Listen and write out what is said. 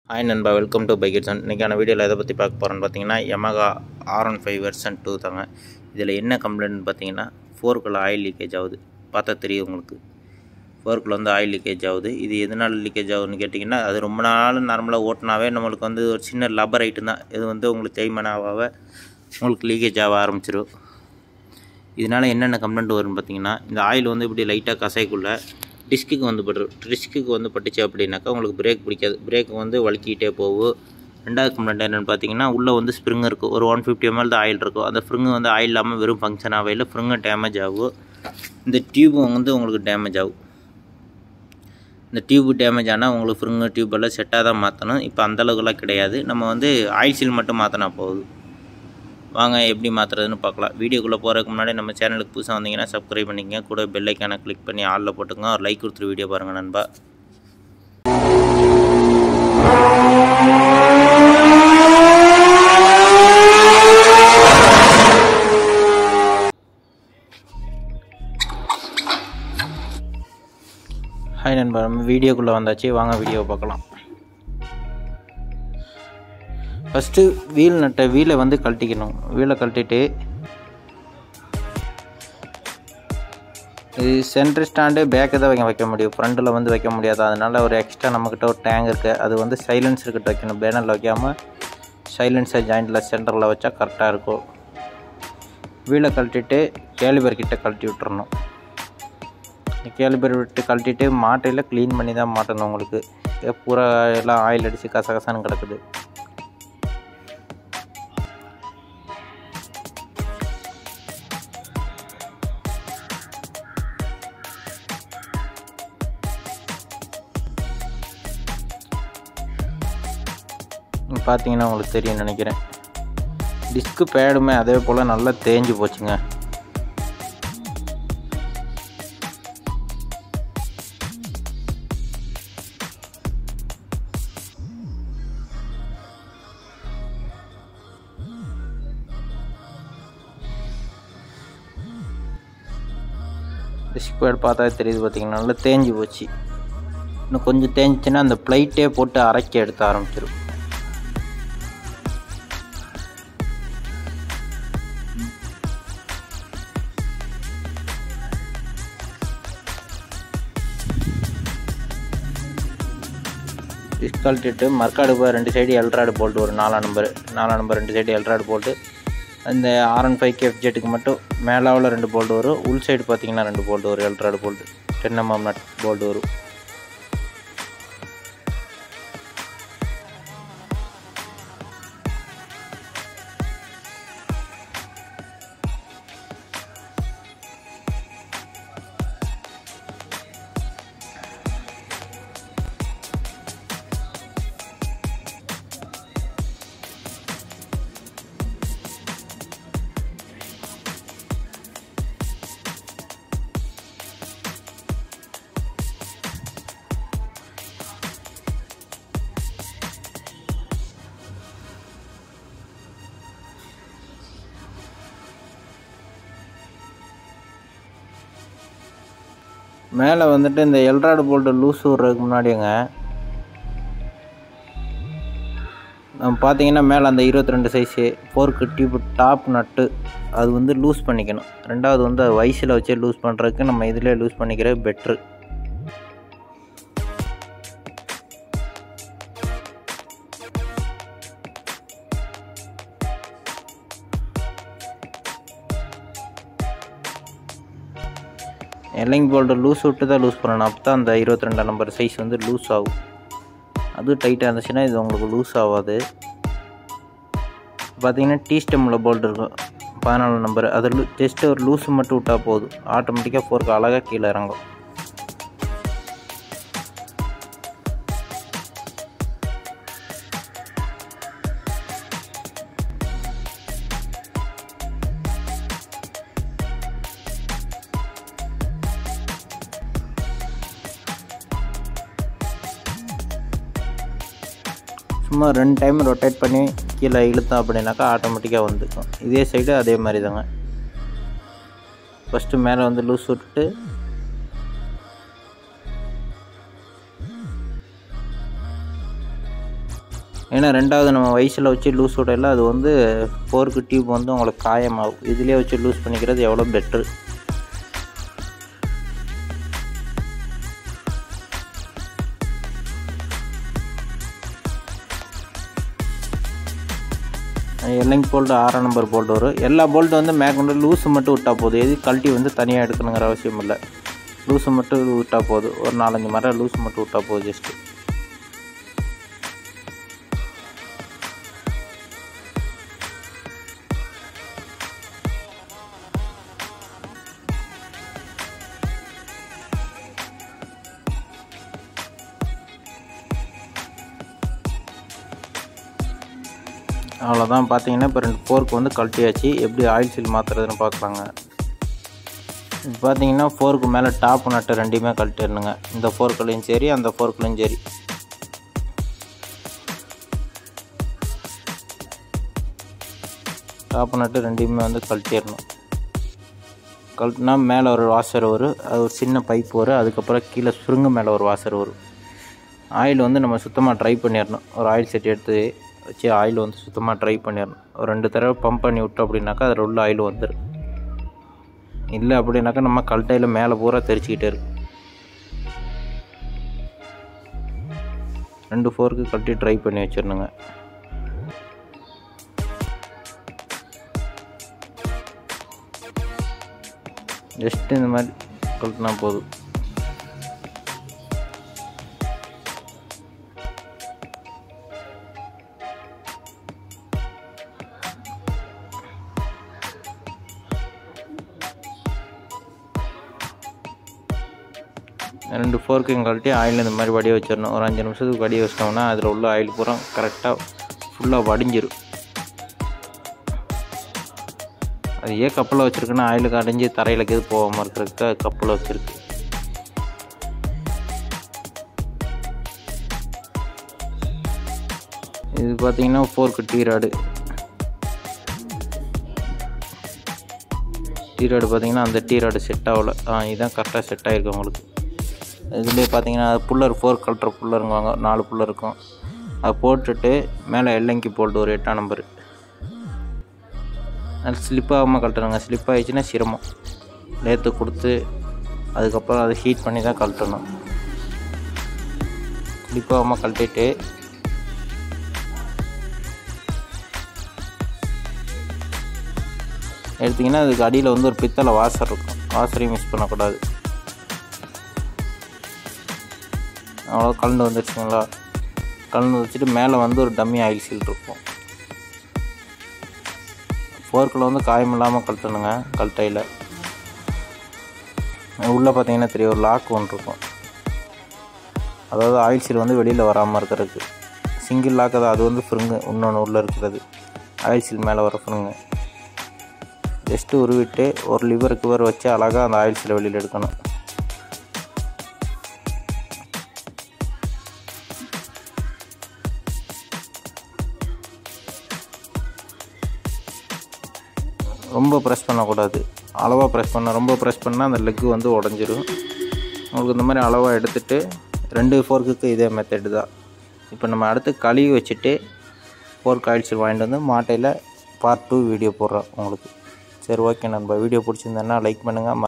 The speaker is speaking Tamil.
ஹாய் நண்பா வெல்கம் டு பைக்கெட்ஸன் இன்றைக்கான வீடியோவில் எதை பற்றி பார்க்க போகிறோன்னு பார்த்தீங்கன்னா Yamaha R one five version two தாங்க இதில் என்ன கம்ப்ளைண்ட் பார்த்தீங்கன்னா ஃபோர்க்கில் ஆயில் லீக்கேஜ் ஆகுது பார்த்தா தெரியும் உங்களுக்கு ஃபோர்க்கில் வந்து ஆயில் லீக்கேஜ் ஆகுது இது எதனால் லீக்கேஜ் ஆகுதுன்னு கேட்டிங்கன்னா அது ரொம்ப நாள் நார்மலாக ஓட்டினாவே நம்மளுக்கு வந்து ஒரு சின்ன லப்பர் ஐட்டம் தான் இது வந்து உங்களுக்கு தேய்மானம் ஆக ஆக உங்களுக்கு லீக்கேஜ் ஆக ஆரம்பிச்சிடும் இதனால் என்னென்ன கம்ப்ளைண்ட் வரும்னு பார்த்தீங்கன்னா இந்த ஆயில் வந்து இப்படி லைட்டாக கசைக்குள்ள டிஸ்க்குக்கு வந்து பட்டுரும் டிஸ்க்குக்கு வந்து பட்டுச்சு அப்படின்னாக்கா உங்களுக்கு பிரேக் பிடிக்காது பிரேக் வந்து வழுக்கிட்டே போகும் ரெண்டாவது கம்ப்ளைண்ட் என்னென்னு பார்த்தீங்கன்னா உள்ளே வந்து ஸ்ப்ரிங் இருக்கும் ஒரு ஒன் ஃபிஃப்டி எம்எல் தான் ஆயில் இருக்கும் அந்த ஸ்ப்ரிங்கு வந்து ஆயில் இல்லாமல் வெறும் ஃபங்க்ஷன் ஆகையில் ஸ்ப்ரிங்கு டேமேஜ் ஆகும் இந்த டியூபும் வந்து உங்களுக்கு டேமேஜ் ஆகும் இந்த டியூப் டேமேஜ் ஆனால் உங்களுக்கு ஃப்ரிங்கு டியூப் எல்லாம் செட்டாக தான் மாற்றணும் இப்போ அந்தளவுக்குலாம் கிடையாது நம்ம வந்து ஆயில் சீல் மட்டும் மாற்றினா போகுது வாங்க எப்படி மாற்றுறதுன்னு பார்க்கலாம் வீடியோக்குள்ளே போகிறதுக்கு முன்னாடி நம்ம சேனலுக்கு புதுசாக வந்தீங்கன்னா சப்ஸ்கிரைப் பண்ணிக்கங்க கூட பெல் ஐக்கானை கிளிக் பண்ணி ஆளில் போட்டுங்க ஒரு லைக் கொடுத்துரு வீடியோ பாருங்கள் நண்பா ஹாய் நண்பா நம்ம வீடியோக்குள்ளே வந்தாச்சு வாங்க வீடியோ பார்க்கலாம் ஃபஸ்ட்டு வீல் நட்டை வீலை வந்து கழட்டிக்கணும் வீலை கழட்டிட்டு இது சென்ட்ரு ஸ்டாண்டு பேக்கு தான் வைக்க வைக்க முடியும் ஃப்ரண்ட்டில் வந்து வைக்க முடியாது அதனால் ஒரு எக்ஸ்ட்ரா நம்மக்கிட்ட ஒரு டேங்க் இருக்குது அது வந்து சைலன்சர் கிட்ட வைக்கணும் பேனரில் வைக்காமல் சைலன்சர் ஜாயிண்டில் சென்டரில் வச்சா கரெக்டாக இருக்கும் வீலை கழட்டிட்டு கேலிபர் கிட்ட கழட்டி விட்டுறணும் கேலிபர் விட்டு கழட்டிட்டு மாட்டையில் க்ளீன் பண்ணி தான் மாட்டணும் உங்களுக்கு பூரா எல்லாம் ஆயில் அடித்து கசகசான்னு கிடக்குது பார்த்தீங்கன்னா உங்களுக்கு தெரியும் நினைக்கிறேன் டிஸ்க்கு பேடுமே அதே போல் நல்லா தேஞ்சு போச்சுங்க டிஸ்க் பேட் பார்த்தா தெரியுது பார்த்தீங்கன்னா நல்லா தேஞ்சு போச்சு இன்னும் கொஞ்சம் தேஞ்சிச்சுன்னா அந்த ப்ளைட்டே போட்டு அரைக்க எடுத்து ஆரம்பிச்சிடும் டிஸ்க் கழட்டிட்டு மர்க்காடு போய் ரெண்டு சைடு எல்ட்ராடு போல்ட்டு ஒரு நாலாம் நம்பர் நாலாம் நம்பர் ரெண்டு சைடு எல்ட்ராடு போல்ட்டு அந்த ஆர் ஒன் ஃபைவ் கேஃப் ஜெட்டுக்கு மட்டும் மேலாவில் ரெண்டு போல்ட் வரும் உள் சைடு பார்த்தீங்கன்னா ரெண்டு போல்ட் வரும் எல்ட்ராடு bolt ten MM nut bolt வரும் மேலே வந்துட்டு இந்த எல்ட்ராய்டு போல்ட்டு லூஸ் விட்றதுக்கு முன்னாடிங்க நம்ம பார்த்தீங்கன்னா மேலே அந்த இருபத்தி ரெண்டு சைஸு ஃபோர்க்கு டியூப் டாப் நட்டு அது வந்து லூஸ் பண்ணிக்கணும் ரெண்டாவது வந்து அது வயசில் வச்சே லூஸ் பண்ணுறதுக்கு நம்ம இதிலே லூஸ் பண்ணிக்கிறது பெட்ரு எல்லைங் போல்ட்டு லூஸ் விட்டு தான் லூஸ் பண்ணணும் அப்போ தான் அந்த இருபத்தி ரெண்டாம் நம்பர் சைஸ் வந்து லூஸ் ஆகும் அதுவும் டைட்டாக இருந்துச்சுன்னா இது உங்களுக்கு லூஸ் ஆகாது பார்த்தீங்கன்னா டீ ஸ்டெம்மில் போல்ட் இருக்கும் பதினாலு நம்பர் அது ஜஸ்ட்டு ஒரு லூஸ் மட்டும் விட்டால் போதும் ஆட்டோமேட்டிக்காக ஃபோர்க்கு அழகாக கீழே இறங்கும் சும்மா ரெண்டு டைம் ரொட்டேட் பண்ணி கீழே இழுத்தோம் அப்படின்னாக்கா ஆட்டோமேட்டிக்காக வந்துக்கும் இதே சைடு அதே மாதிரி தாங்க ஃபஸ்ட்டு மேலே வந்து லூஸ் விட்டுட்டு ஏன்னா ரெண்டாவது நம்ம வயசில் வச்சு லூஸ் விடல அது வந்து ஃபோர்க்கு டியூப் வந்து உங்களுக்கு காயமாகும் இதுலேயே வச்சு லூஸ் பண்ணிக்கிறது எவ்வளோ பெட்ரு எல்லைங்க போல்ட்டு ஆறாம் நம்பர் போல்ட் வரும் எல்லா போல்ட்டு வந்து மேற்கொண்டு லூஸு மட்டும் விட்டால் போதும் எது கழட்டி வந்து தனியாக எடுக்கணுங்கிற அவசியம் இல்லை லூஸு மட்டும் விட்டால் போதும் ஒரு நாலஞ்சு மரம் லூஸு மட்டும் விட்டால் போதும் ஜஸ்ட்டு அவ்வளோதான் பார்த்தீங்கன்னா இப்போ ரெண்டு ஃபோர்க் வந்து கழட்டியாச்சு எப்படி ஆயில் சீல் மாற்றுறதுன்னு பார்க்கலாங்க இப்போ பார்த்தீங்கன்னா ஃபோர்க்கு மேலே டாப் நட்டு ரெண்டையுமே கழட்டிடணுங்க இந்த ஃபோர்க்குலையும் சரி அந்த ஃபோர்க்குலையும் சரி டாப் நட்டு ரெண்டையுமே வந்து கழட்டிடணும் கழட்டினா மேலே ஒரு வாசர் வரும் அது ஒரு சின்ன பைப் வரும் அதுக்கப்புறம் கீழே சுருங்க மேலே ஒரு வாசர் வரும் ஆயில் வந்து நம்ம சுத்தமாக ட்ரை பண்ணிடணும் ஒரு ஆயில் செட் எடுத்து வச்சு ஆயில் வந்து சுத்தமாக ட்ரை பண்ணிடணும் ஒரு ரெண்டு தடவை பம்ப் பண்ணி விட்டோம் அப்படின்னாக்கா அதில் உள்ள ஆயில் வந்துடும் இல்லை அப்படின்னாக்கா நம்ம கல்ட்டையில் மேலே பூரா தெரிச்சிக்கிட்டே இருக்கு ரெண்டு ஃபோருக்கு கழட்டி ட்ரை பண்ணி வச்சிடணுங்க ஜஸ்ட் இந்த மாதிரி கழட்டினா போதும் ரெண்டு ஃபோர்க்கையும் கழட்டி ஆயில் இந்த மாதிரி வடிய வச்சிடணும் ஒரு அஞ்சு நிமிஷத்துக்கு வடிய வச்சிட்டோம்னா அதில் உள்ள ஆயில் பூரா கரெக்டாக ஃபுல்லாக வடிஞ்சிரும் அது ஏன் கப்பில் வச்சுருக்குன்னா ஆயிலுக்கு அடைஞ்சு தரையில் எது போகாமல் இருக்கிறதுக்கு கப்பில் வச்சுருக்கு இது பார்த்தீங்கன்னா fork T rod T rod பார்த்தீங்கன்னா அந்த டீ ராடு செட் ஆகல ஆ இதுதான் கரெக்டாக செட் ஆகிருக்கு உங்களுக்கு இதுலேயே பார்த்தீங்கன்னா புல்லர் ஃபோர் கல்ட்ரு புல்லருங்குவாங்க நாலு புல்லர் இருக்கும் அதை போட்டுட்டு மேலே எல்லைங்கி போல்ட்டு ஒரு எட்டாம் நம்பரு அது ஸ்லிப் ஆகாமல் கழட்டணுங்க ஸ்லிப் ஆகிடுச்சுன்னா சிரமம் லேத்து கொடுத்து அதுக்கப்புறம் அதை ஹீட் பண்ணி தான் கழட்டணும் ஸ்லிப் ஆகாமல் கழட்டிட்டு எடுத்திங்கன்னா அதுக்கு அடியில் வந்து ஒரு பித்தளை வாசர் இருக்கும் வாசரையும் மிஸ் பண்ணக்கூடாது அவ்வளோ கலந்து வந்துருச்சுங்களா கலந்து வச்சுட்டு மேலே வந்து ஒரு டம்மி ஆயில் சீல் இருக்கும் ஃபோர்க்கில் வந்து காயம் இல்லாமல் கழட்டணுங்க கழட்டையில் உள்ளே பார்த்தீங்கன்னா தெரியும் ஒரு லாக் ஒன்று இருக்கும் அதாவது ஆயில் சீல் வந்து வெளியில் வராமல் இருக்கிறதுக்கு சிங்கிள் லாக் தான் அது வந்து ஃப்ரிங்கு இன்னொன்று உள்ளே இருக்கிறது ஆயில் சீல் மேலே வர ஃப்ரிங்கு ஜஸ்ட்டு உருவிட்டு ஒரு லிவர் கிவர் வச்சு அழகாக அந்த ஆயில் சீலை வெளியில் எடுக்கணும் ரொம்ப ப்ரெஸ் பண்ணக்கூடாது அளவாக ப்ரெஸ் பண்ண ரொம்ப ப்ரெஸ் பண்ணால் அந்த லெக்கு வந்து உடஞ்சிரும் உங்களுக்கு இந்த மாதிரி அளவாக எடுத்துகிட்டு ரெண்டு ஃபோர்க்குக்கு இதே மெத்தடு தான் இப்போ நம்ம அடுத்து கழுவி வச்சுட்டு ஃபோர்க் ஆயில்ஸ் வாங்கிட்டு வந்து மாட்டையில் பார்ட் டூ வீடியோ போடுறோம் உங்களுக்கு சரி ஓகே நண்பா வீடியோ பிடிச்சிருந்தேன்னா லைக் பண்ணுங்கள்